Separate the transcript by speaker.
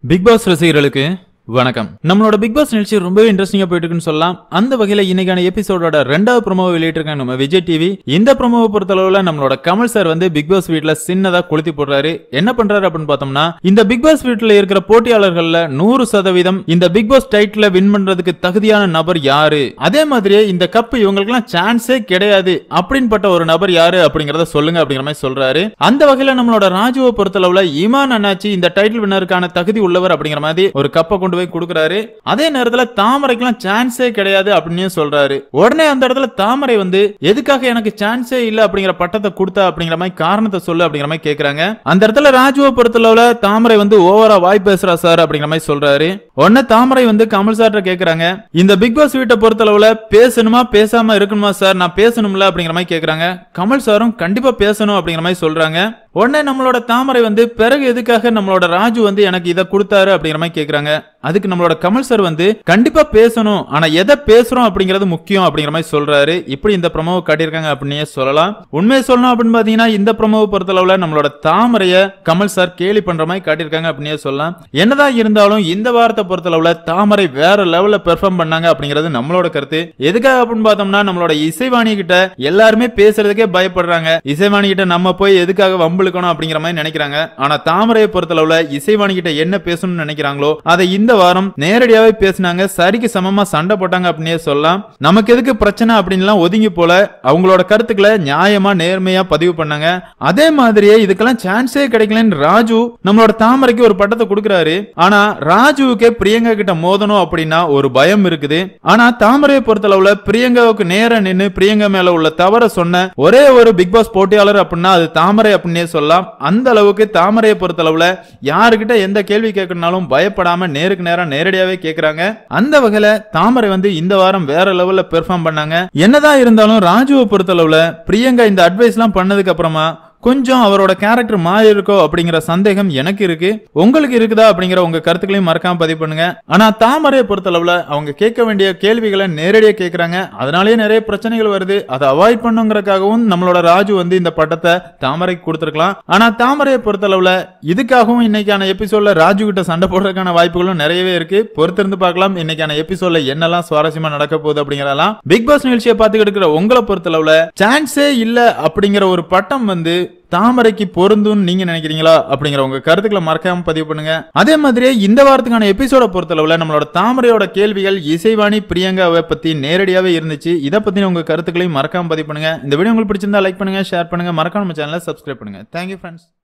Speaker 1: big pass ரசிகர்களுக்கு வணக்கம் நம்மளோட பிக் பாஸ் நிகழ்ச்சி ரொம்பவே இன்ட்ரெஸ்டிங்கா போயிட்டு இருக்குன்னு சொல்லலாம் அந்த வகையில இன்னைக்கான எபிசோடோட ரெண்டாவது ப்ரோமோ வெளியிட்டிருக்காங்க நம்ம விஜய் டிவி இந்த ப்ரோமோவை பொறுத்தளவுல நம்மளோட கமல் சார் வந்து பிக் பாஸ் வீட்ல சின்னதா கொளுத்தி போடுறாரு என்ன பண்றாரு அப்படின்னு பார்த்தோம்னா இந்த பிக் பாஸ் வீட்ல இருக்கிற போட்டியாளர்கள்ல நூறு சதவீதம் இந்த பிக் பாஸ் டைட்டில வின் பண்றதுக்கு தகுதியான நபர் யாரு அதே மாதிரியே இந்த கப் இவங்களுக்குலாம் சான்ஸே கிடையாது அப்படின்பட்ட ஒரு நபர் யாரு அப்படிங்கறத சொல்லுங்க அப்படிங்கிற மாதிரி சொல்றாரு அந்த வகையில நம்மளோட ராஜுவை பொறுத்தளவுல ஈமான் அண்ணாச்சி இந்த டைட்டில் வின்னருக்கான தகுதி உள்ளவர் அப்படிங்கிற மாதிரி ஒரு கப்பை கொண்டு போய் கொடுக்குறாரு அதே நேரத்துல தாமரைக்கெல்லாம் சான்ஸே கிடையாது அப்படின்னு சொல்றாரு உடனே அந்த இடத்துல தாமரை வந்து எதுக்காக எனக்கு சான்ஸே இல்ல அப்படிங்கிற பட்டத்தை கொடுத்தா அப்படிங்கிற மாதிரி காரணத்தை சொல்லு அப்படிங்கிற மாதிரி கேக்குறாங்க அந்த இடத்துல ராஜுவை பொறுத்தளவுல தாமரை வந்து ஓவரா வாய் பேசுறா சார் அப்படிங்கிற மாதிரி சொல்றாரு உடனே தாமரை வந்து கமல் சார்ட்ட கேக்குறாங்க இந்த பிக் பாஸ் வீட்டை பொறுத்தளவுல பேசணுமா பேசாம இருக்கணுமா சார் நான் பேசணும்ல அப்படிங்கிற மாதிரி கேக்குறாங்க கமல் சாரும் கண்டிப்பா பேசணும் அப்படிங்கிற மாதிரி சொல்றாங்க உடனே நம்மளோட தாமரை வந்து பிறகு எதுக்காக நம்மளோட ராஜு வந்து எனக்கு இதை கொடுத்தாரு அப்படிங்கிற மாதிரி கேக்குறாங்க அதுக்கு நம்மளோட கமல் சார் வந்து கண்டிப்பா பேசணும் ஆனா எதை பேசுறோம் அப்படிங்கிறது முக்கியம் அப்படிங்கிற மாதிரி சொல்றாரு இப்படி இந்த ப்ரமோவை காட்டியிருக்காங்க அப்படின்னே சொல்லலாம் உண்மையை சொல்லணும் அப்படின்னு பாத்தீங்கன்னா இந்த ப்ரமோவை பொறுத்தளவுல நம்மளோட தாமரைய கமல் சார் கேலி பண்ற மாதிரி காட்டியிருக்காங்க அப்படின்னே சொல்லலாம் என்னதான் இருந்தாலும் இந்த வாரத்தை பொறுத்தளவுல தாமரை வேற லெவல்ல பெர்ஃபார்ம் பண்ணாங்க அப்படிங்கிறது நம்மளோட கருத்து எதுக்காக அப்படின்னு பார்த்தோம்னா நம்மளோட இசைவாணி கிட்ட எல்லாருமே பேசுறதுக்கே பயப்படுறாங்க இசைவாணி கிட்ட நம்ம போய் எதுக்காக வம்பிழுக்கணும் அப்படிங்கிற மாதிரி நினைக்கிறாங்க ஆனா தாமரையை பொறுத்தளவுல இசைவாணி கிட்ட என்ன பேசணும்னு நினைக்கிறாங்களோ அதை இந்த வாரம் நேரடியாவே பேசினாங்க சரிக்கு சமமா சண்டை போட்டாங்க அப்படின்னே சொல்லலாம் நமக்கு எதுக்கு பிரச்சனை அப்படின்லாம் ஒதுங்கி போல அவங்களோட கருத்துக்களை நியாயமா நேர்மையா பதிவு பண்ணாங்க அதே மாதிரியே இதுக்கெல்லாம் சான்ஸே கிடைக்கலன்னு ராஜு நம்மளோட தாமரைக்கு ஒரு பட்டத்தை கொடுக்குறாரு ஆனா ராஜுவுக்கே பிரியங்கா கிட்ட மோதணும் அப்படின்னா ஒரு பயம் இருக்குது ஆனா தாமரையை பொறுத்தளவுல பிரியங்காவுக்கு நேரா நின்னு பிரியங்கா மேல உள்ள தவற சொன்ன ஒரே ஒரு பிக் பாஸ் போட்டியாளர் அப்படின்னா அது தாமரை அப்படின்னே சொல்லலாம் அந்த அளவுக்கு தாமரையை பொறுத்தளவுல யாருக்கிட்ட எந்த கேள்வி கேட்கணும்னாலும் பயப்படாம நேருக்கு நேரா நேரடியாவே கேக்குறாங்க அந்த வகையில தாமரை வந்து இந்த வாரம் வேற லெவல்ல பெர்ஃபார்ம் பண்ணாங்க என்னதான் இருந்தாலும் ராஜுவை பொறுத்தளவுல பிரியங்கா இந்த அட்வைஸ் எல்லாம் பண்ணதுக்கு அப்புறமா கொஞ்சம் அவரோட கேரக்டர் மாறி இருக்கோ அப்படிங்கிற சந்தேகம் எனக்கு இருக்கு உங்களுக்கு இருக்குதா அப்படிங்கிற உங்க கருத்துக்களையும் மறக்காம பதிவு பண்ணுங்க ஆனா தாமரையை பொறுத்தளவுல அவங்க கேட்க வேண்டிய கேள்விகளை நேரடியா கேக்குறாங்க அதனாலேயே நிறைய பிரச்சனைகள் வருது அதை அவாய்ட் பண்ணுங்கிறதுக்காகவும் நம்மளோட ராஜு வந்து இந்த பட்டத்தை தாமரைக்கு கொடுத்துருக்கலாம் ஆனா தாமரையை பொறுத்தளவுல இதுக்காகவும் இன்னைக்கான எபிசோட்ல ராஜு கிட்ட சண்டை போடுறதுக்கான வாய்ப்புகளும் நிறையவே இருக்கு பொறுத்திருந்து பார்க்கலாம் இன்னைக்கான எபிசோட்ல என்னெல்லாம் சுவாரஸ்யமா நடக்க போகுது அப்படிங்கறதெல்லாம் பிக் பாஸ் நிகழ்ச்சியை பார்த்துக்கிட்டு இருக்கிற உங்களை பொறுத்தளவுல சான்ஸே இல்ல அப்படிங்கிற ஒரு பட்டம் வந்து தாமரைக்கு பொருந்தும்னு நீங்க நினைக்கிறீங்களா அப்படிங்கிற உங்க கருத்துக்களை மறக்காம பதிவு பண்ணுங்க அதே மாதிரியே இந்த வாரத்துக்கான எபிசோட பொறுத்தளவுல நம்மளோட தாமரையோட கேள்விகள் இசைவாணி பிரியங்காவை பத்தி நேரடியாவே இருந்துச்சு இதை பத்தின உங்க கருத்துக்களையும் மறக்காம பதிவு பண்ணுங்க இந்த வீடியோ உங்களுக்கு பிடிச்சிருந்தா லைக் பண்ணுங்க ஷேர் பண்ணுங்க மறக்காம நம்ம சேனலை சப்ஸ்கிரைப் பண்ணுங்க தேங்க்யூ ஃப்ரெண்ட்ஸ்